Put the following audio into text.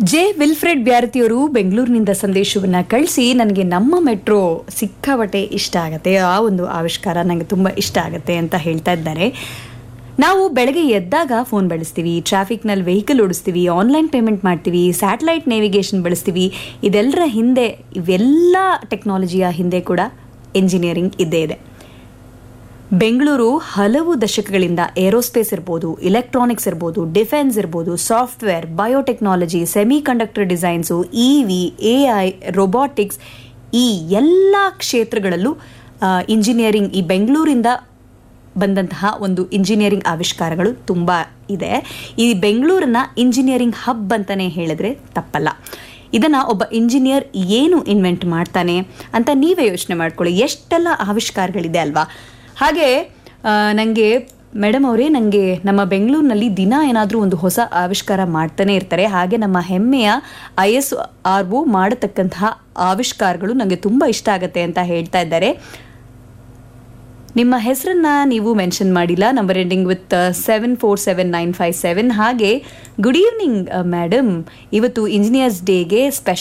J Wilfred ಬ್ಯಾರತಿಯವರು ಬೆಂಗಳೂರಿನಿಂದ ಸಂದೇಶವನ್ನ ಕಳಿಸಿ ನನಗೆ ನಮ್ಮ ಮೆಟ್ರೋ ಸಿಕ್ಕಾಪಟ್ಟೆ ಇಷ್ಟ ಆಗುತ್ತೆ ಆ ಒಂದು ಆವಿಷ್ಕಾರ ನನಗೆ ತುಂಬ ಇಷ್ಟ ಆಗುತ್ತೆ ಅಂತ ಹೇಳ್ತಾ ಇದ್ದಾರೆ ನಾವು ಬೆಳಗ್ಗೆ ಎದ್ದಾಗ ಫೋನ್ ಬಳಸ್ತೀವಿ ಟ್ರಾಫಿಕ್ನಲ್ಲಿ ವೆಹಿಕಲ್ ಓಡಿಸ್ತೀವಿ ಆನ್ಲೈನ್ ಪೇಮೆಂಟ್ ಮಾಡ್ತೀವಿ ಸ್ಯಾಟಲೈಟ್ ನೇವಿಗೇಷನ್ ಬಳಸ್ತೀವಿ ಇದೆಲ್ಲರ ಹಿಂದೆ ಇವೆಲ್ಲ ಟೆಕ್ನಾಲಜಿಯ ಹಿಂದೆ ಕೂಡ ಇಂಜಿನಿಯರಿಂಗ್ ಇದ್ದೇ ಇದೆ ಬೆಂಗಳೂರು ಹಲವು ದಶಕಗಳಿಂದ ಏರೋಸ್ಪೇಸ್ ಇರ್ಬೋದು ಇಲೆಕ್ಟ್ರಾನಿಕ್ಸ್ ಇರ್ಬೋದು ಡಿಫೆನ್ಸ್ ಇರ್ಬೋದು software biotechnology semiconductor designs E V A I robotics ಈ ಎಲ್ಲ ಕ್ಷೇತ್ರಗಳಲ್ಲೂ ಇಂಜಿನಿಯರಿಂಗ್ ಈ ಬೆಂಗಳೂರಿಂದ ಬಂದಂತಹ ಒಂದು ಇಂಜಿನಿಯರಿಂಗ್ ಆವಿಷ್ಕಾರಗಳು ತುಂಬ ಇದೆ ಈ ಬೆಂಗಳೂರನ್ನ ಇಂಜಿನಿಯರಿಂಗ್ ಹಬ್ ಅಂತಲೇ ಹೇಳಿದ್ರೆ ತಪ್ಪಲ್ಲ ಇದನ್ನು ಒಬ್ಬ ಇಂಜಿನಿಯರ್ ಏನು ಇನ್ವೆಂಟ್ ಮಾಡ್ತಾನೆ ಅಂತ ನೀವೇ ಯೋಚನೆ ಮಾಡ್ಕೊಳ್ಳಿ ಎಷ್ಟೆಲ್ಲ ಆವಿಷ್ಕಾರಗಳಿದೆ ಅಲ್ವಾ ಹಾಗೆ ನನಗೆ ಮೇಡಮ್ ಅವರೇ ನನಗೆ ನಮ್ಮ ಬೆಂಗಳೂರಿನಲ್ಲಿ ದಿನ ಏನಾದರೂ ಒಂದು ಹೊಸ ಆವಿಷ್ಕಾರ ಮಾಡ್ತಾನೆ ಇರ್ತಾರೆ ಹಾಗೆ ನಮ್ಮ ಹೆಮ್ಮೆಯ ಐ ಎಸ್ ಆರ್ ಒ ಮಾಡತಕ್ಕಂತಹ ಆವಿಷ್ಕಾರಗಳು ನನಗೆ ತುಂಬ ಇಷ್ಟ ಆಗುತ್ತೆ ಅಂತ ಹೇಳ್ತಾ ಇದ್ದಾರೆ ನಿಮ್ಮ ಹೆಸರನ್ನ ನೀವು ಮೆನ್ಷನ್ ಮಾಡಿಲ್ಲ number ending with seven four seven nine five seven ಹಾಗೆ ಗುಡ್ ಈವ್ನಿಂಗ್ ಮೇಡಮ್ ಇವತ್ತು ಇಂಜಿನಿಯರ್ಸ್ ಡೇಗೆ ಸ್ಪೆಷಲ್